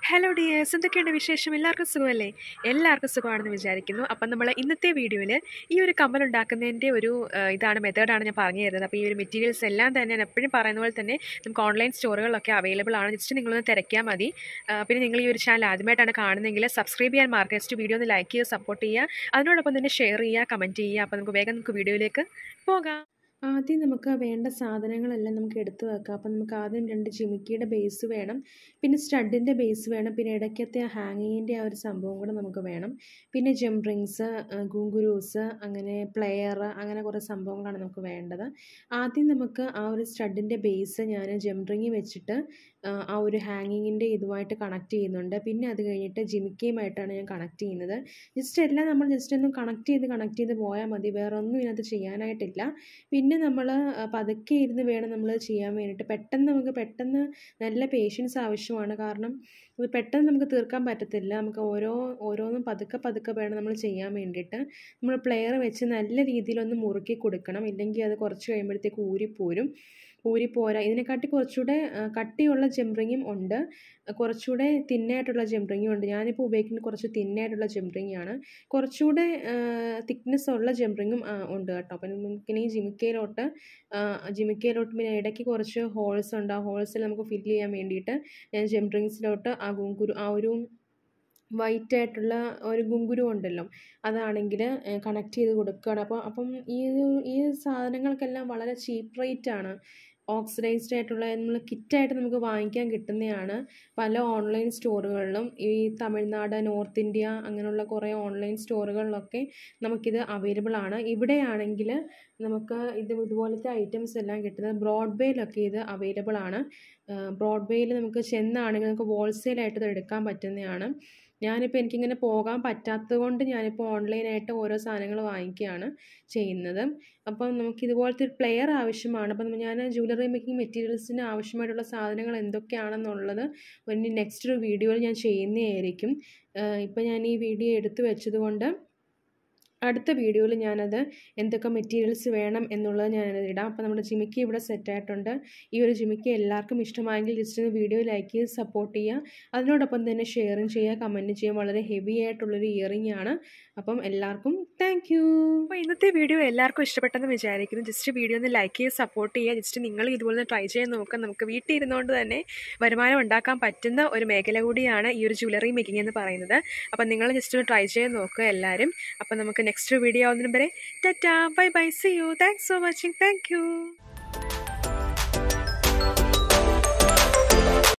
hello dears എന്തൊക്കെയുണ്ട് വിശേഷം എല്ലാവർക്കും സുഖമല്ലേ എല്ലാവർക്കും സുഖമാണെന്ന് വിചാരിക്കുന്നു അപ്പം നമ്മൾ ഇന്നത്തെ വീഡിയോയിൽ ഈ ഒരു കമ്മൽ ഉണ്ടാക്കുന്നതിൻ്റെ ഒരു ആ, ഇതാണ് മെത്തേഡാണ് ഞാൻ പറഞ്ഞു തരുന്നത് അപ്പോൾ ഈ ഒരു മെറ്റീരിയൽസ് എല്ലാം തന്നെ ഞാൻ എപ്പോഴും പറയുന്ന പോലെ തന്നെ നമുക്ക് ഓൺലൈൻ സ്റ്റോറുകളിലൊക്കെ അവൈലബിൾ ആണ് ജസ്റ്റ് നിങ്ങളൊന്ന് തിരക്കിയാൽ മതി ആ, പിന്നെ നിങ്ങൾ ഈ ഒരു ചാനൽ ആദ്യമായിട്ടാണ് കാണുന്നതെങ്കിൽ സബ്സ്ക്രൈബ് ചെയ്യാൻ മാർക്കറ്റ് വീഡിയോ ഒന്ന് ലൈക്ക് ചെയ്യുക സപ്പോർട്ട് ചെയ്യുക അതിനോടൊപ്പം തന്നെ ഷെയർ ചെയ്യുക കമൻറ്റ് ചെയ്യുക അപ്പോൾ നമുക്ക് വേഗം നമുക്ക് വീഡിയോയിലേക്ക് പോകാം ആദ്യം നമുക്ക് വേണ്ട സാധനങ്ങളെല്ലാം നമുക്ക് എടുത്തു വെക്കാം അപ്പം നമുക്ക് ആദ്യം രണ്ട് ജിമിക്കിയുടെ ബേസ് വേണം പിന്നെ സ്റ്റഡിൻ്റെ ബേസ് വേണം പിന്നെ ഇടയ്ക്കത്തെ ആ ഹാങ്ങിങ്ങിൻ്റെ ആ ഒരു സംഭവം കൂടെ നമുക്ക് വേണം പിന്നെ ജംപ് റിങ്സ് ഗുങ്കുരൂസ് അങ്ങനെ പ്ലെയർ അങ്ങനെ കുറേ സംഭവങ്ങളാണ് നമുക്ക് വേണ്ടത് ആദ്യം നമുക്ക് ആ ഒരു സ്റ്റഡിൻ്റെ ബേസ് ഞാൻ ജംപ് റിങ് വെച്ചിട്ട് ആ, ആ ഒരു ഹാങ്ങിങ്ങിൻ്റെ ഇതുമായിട്ട് കണക്ട് ചെയ്യുന്നുണ്ട് പിന്നെ അത് കഴിഞ്ഞിട്ട് ജിമിക്കയുമായിട്ടാണ് ഞാൻ കണക്ട് ചെയ്യുന്നത് ജസ്റ്റ് എല്ലാം നമ്മൾ ജസ്റ്റ് ഒന്ന് കണക്ട് ചെയ്ത് കണക്ട് ചെയ്ത് പോയാൽ മതി വേറെ ഒന്നും ഇതിനകത്ത് ചെയ്യാനായിട്ടില്ല പിന്നെ നമ്മൾ പതുക്കെ ഇരുന്ന് വേണം നമ്മൾ ചെയ്യാൻ വേണ്ടിയിട്ട് പെട്ടെന്ന് നമുക്ക് പെട്ടെന്ന് നല്ല പേഷ്യൻസ് ആവശ്യമാണ് കാരണം ഇത് പെട്ടെന്ന് നമുക്ക് തീർക്കാൻ പറ്റത്തില്ല നമുക്ക് ഓരോ ഓരോന്നും പതുക്കെ പതുക്കെ വേണം നമ്മൾ ചെയ്യാൻ വേണ്ടിയിട്ട് നമ്മൾ പ്ലെയർ വെച്ച് നല്ല രീതിയിലൊന്ന് മുറുക്കി കൊടുക്കണം ഇല്ലെങ്കിൽ അത് കുറച്ച് കഴിയുമ്പോഴത്തേക്ക് ഊരിപ്പോരും ഊരിപ്പോരാ ഇതിനെക്കാട്ടി കുറച്ചുകൂടെ ആ, കട്ടിയുള്ള ജംറിങ്ങും ഉണ്ട് കുറച്ചുകൂടെ തിന്നായിട്ടുള്ള ജംറിങ്ങും ഉണ്ട് ഞാനിപ്പോൾ ഉപയോഗിക്കുന്നത് കുറച്ച് തിന്നായിട്ടുള്ള ജംറിങ്ങാണ് കുറച്ചുകൂടെ തിക്നെസ് ഉള്ള ജംറിങ്ങും ഉണ്ട് കേട്ടോ അപ്പം നമുക്കിനി ജിമിക്കയിലോട്ട് ജിമിക്കയിലോട്ട് പിന്നെ ഇടയ്ക്ക് കുറച്ച് ഹോൾസ് ഉണ്ട് ആ ഹോൾസിൽ നമുക്ക് ഫില്ല് ചെയ്യാൻ വേണ്ടിയിട്ട് ഞാൻ ജംറിങ്സിലോട്ട് ആ ഗുങ്കുരു ആ ഒരു വൈറ്റ് ആയിട്ടുള്ള ഒരു ഗുങ്കുരു ഉണ്ടല്ലോ അതാണെങ്കിൽ കണക്ട് ചെയ്ത് കൊടുക്കുകയാണ് അപ്പോൾ അപ്പം ഈ ഒരു- ഈ സാധനങ്ങൾക്കെല്ലാം വളരെ ചീപ്പ് റേറ്റ് ആണ് ഓക്സിഡൈസ്ഡ് ആയിട്ടുള്ള നമ്മൾ കിറ്റായിട്ട് നമുക്ക് വാങ്ങിക്കാൻ കിട്ടുന്നതാണ് പല ഓൺലൈൻ സ്റ്റോറുകളിലും ഈ തമിഴ്നാട് നോർത്ത് ഇന്ത്യ അങ്ങനെയുള്ള കുറേ ഓൺലൈൻ സ്റ്റോറുകളിലൊക്കെ നമുക്കിത് അവൈലബിൾ ആണ് ഇവിടെയാണെങ്കിൽ നമുക്ക് ഇത് ഇതുപോലത്തെ ഐറ്റംസ് എല്ലാം കിട്ടുന്നത് ബ്രോഡ്വേയിലൊക്കെ ഇത് അവൈലബിൾ ആണ് ബ്രോഡ്വേയിൽ നമുക്ക് ചെന്നാണെങ്കിൽ നമുക്ക് ഹോൾസെയിലായിട്ട് ഇത് എടുക്കാൻ പറ്റുന്നതാണ് ഞാനിപ്പോൾ എനിക്കിങ്ങനെ പോകാൻ പറ്റാത്തത് കൊണ്ട് ഞാനിപ്പോൾ ഓൺലൈനായിട്ട് ഓരോ സാധനങ്ങൾ വാങ്ങിക്കുകയാണ് ചെയ്യുന്നത് അപ്പം നമുക്ക് ഇതുപോലത്തെ ഒരു പ്ലെയർ ആവശ്യമാണ് അപ്പം ഞാൻ ജ്വല്ലറി മേക്കിംഗ് മെറ്റീരിയൽസിന് ആവശ്യമായിട്ടുള്ള സാധനങ്ങൾ എന്തൊക്കെയാണെന്നുള്ളത് ഇനി നെക്സ്റ്റ് ഒരു വീഡിയോയിൽ ഞാൻ ചെയ്യുന്നതായിരിക്കും ഇപ്പം ഞാൻ ഈ വീഡിയോ എടുത്തു വെച്ചത് കൊണ്ട് അടുത്ത വീഡിയോയിൽ ഞാനത് എന്തൊക്കെ മെറ്റീരിയൽസ് വേണം എന്നുള്ളത് ഞാനത് ഇടാം അപ്പോൾ നമ്മുടെ ജിമിക്കി ഇവിടെ സെറ്റ് ആയിട്ടുണ്ട് ഈ ഒരു ജിമിക്കി എല്ലാവർക്കും ഇഷ്ടമായെങ്കിൽ ജസ്റ്റ് ഒന്ന് വീഡിയോ ലൈക്ക് ചെയ്ത് സപ്പോർട്ട് ചെയ്യുക അതിനോടൊപ്പം തന്നെ ഷെയറും ചെയ്യുക കമൻറ്റ് ചെയ്യുക വളരെ ഹെവി ആയിട്ടുള്ളൊരു ഇയറിംഗ് ആണ് അപ്പം എല്ലാവർക്കും താങ്ക് യു അപ്പോൾ ഇന്നത്തെ വീഡിയോ എല്ലാവർക്കും ഇഷ്ടപ്പെട്ടെന്ന് വിചാരിക്കുന്നു ജസ്റ്റ് വീഡിയോ ഒന്ന് ലൈക്ക് ചെയ്ത് സപ്പോർട്ട് ചെയ്യുക ജസ്റ്റ് നിങ്ങൾ ഇതുപോലെ ട്രൈ ചെയ്ത് നോക്കാം നമുക്ക് വീട്ടിൽ ഇരുന്നുകൊണ്ട് തന്നെ വരുമാനം ഉണ്ടാക്കാൻ പറ്റുന്ന ഒരു മേഖല കൂടിയാണ് ഈ ഒരു ജ്വല്ലറി മേക്കിംഗ് എന്ന് പറയുന്നത് അപ്പം നിങ്ങൾ ജസ്റ്റ് ഒന്ന് ട്രൈ ചെയ്ത് നോക്കുക എല്ലാവരും അപ്പം നമുക്ക് നെക്സ്റ്റ് വീഡിയോ ആവുന്നതിന് വരെ tata bye bye see you thanks for watching thank U